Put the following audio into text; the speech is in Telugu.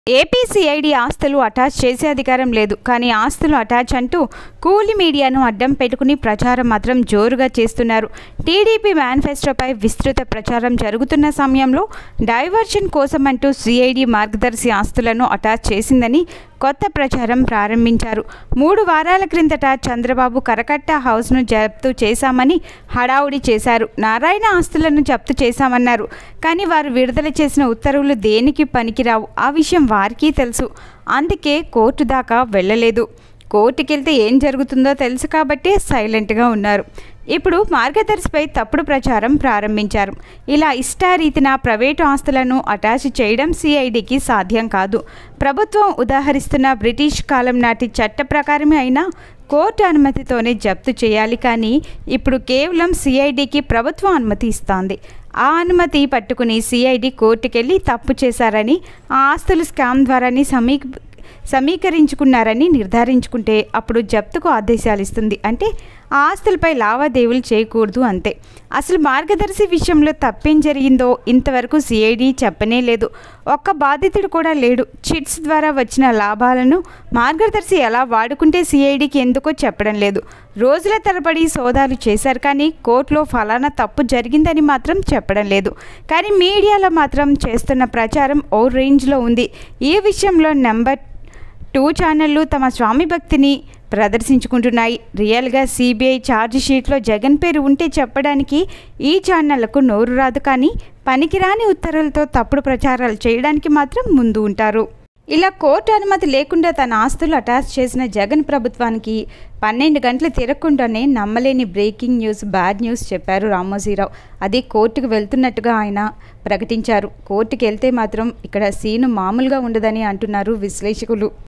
ఏపీసీఐడి ఆస్తులు అటాచ్ చేసే అధికారం లేదు కానీ ఆస్తులు అటాచ్ అంటూ కూలి మీడియాను అడ్డం పెట్టుకుని ప్రచారం మాత్రం జోరుగా చేస్తున్నారు టీడీపీ మేనిఫెస్టోపై విస్తృత ప్రచారం జరుగుతున్న సమయంలో డైవర్షన్ కోసమంటూ సిఐడి మార్గదర్శి ఆస్తులను అటాచ్ చేసిందని కొత్త ప్రచారం ప్రారంభించారు మూడు వారాల క్రిందట చంద్రబాబు కరకట్ట హౌస్ను జప్తు చేశామని హడావుడి చేశారు నారాయణ ఆస్తులను జప్తు చేశామన్నారు కానీ వారు విడుదల చేసిన ఉత్తర్వులు దేనికి పనికిరావు ఆ విషయం వారికీ తెలుసు అందుకే కోర్టు దాకా వెళ్ళలేదు కోర్టుకెళ్తే ఏం జరుగుతుందో తెలుసు కాబట్టే సైలెంట్గా ఉన్నారు ఇప్పుడు మార్గదర్శిపై తప్పుడు ప్రచారం ప్రారంభించారు ఇలా ఇష్టారీతిన ప్రైవేటు ఆస్తులను అటాచ్ చేయడం సిఐడికి సాధ్యం కాదు ప్రభుత్వం ఉదాహరిస్తున్న బ్రిటిష్ కాలం నాటి చట్ట ప్రకారమే అయినా కోర్టు అనుమతితోనే జప్తు చేయాలి కానీ ఇప్పుడు కేవలం సిఐడికి ప్రభుత్వం అనుమతి ఇస్తోంది ఆ అనుమతి పట్టుకుని సిఐడి కోర్టుకెళ్ళి తప్పు చేశారని ఆ ఆస్తులు స్కామ్ ద్వారానే సమీ సమీకరించుకున్నారని నిర్ధారించుకుంటే అప్పుడు జప్తుకు ఆదేశాలు ఇస్తుంది అంటే ఆ ఆస్తులపై లావాదేవీలు చేయకూడదు అంతే అసలు మార్గదర్శి విషయంలో తప్పేం జరిగిందో ఇంతవరకు సిఐడి చెప్పనే లేదు ఒక్క బాధితుడు కూడా లేడు చిట్స్ ద్వారా వచ్చిన లాభాలను మార్గదర్శి ఎలా వాడుకుంటే సిఐడికి ఎందుకో చెప్పడం లేదు రోజుల తరబడి సోదాలు చేశారు కానీ కోర్టులో ఫలానా తప్పు జరిగిందని మాత్రం చెప్పడం లేదు కానీ మీడియాలో మాత్రం చేస్తున్న ప్రచారం ఓ రేంజ్లో ఉంది ఈ విషయంలో నెంబర్ టూ ఛానళ్లు తమ స్వామి భక్తిని ప్రదర్శించుకుంటున్నాయి రియల్గా సిబిఐ ఛార్జ్ షీట్లో జగన్ పేరు ఉంటే చెప్పడానికి ఈ ఛానళ్లకు నోరు రాదు కానీ పనికిరాని ఉత్తర్వులతో తప్పుడు ప్రచారాలు చేయడానికి మాత్రం ముందు ఉంటారు ఇలా కోర్టు అనుమతి లేకుండా తన ఆస్తులు అటాచ్ చేసిన జగన్ ప్రభుత్వానికి పన్నెండు గంటలు తిరగకుండానే నమ్మలేని బ్రేకింగ్ న్యూస్ బ్యాడ్ న్యూస్ చెప్పారు రామోజీరావు అది కోర్టుకు వెళ్తున్నట్టుగా ఆయన ప్రకటించారు కోర్టుకు వెళ్తే మాత్రం ఇక్కడ సీను మామూలుగా ఉండదని అంటున్నారు విశ్లేషకులు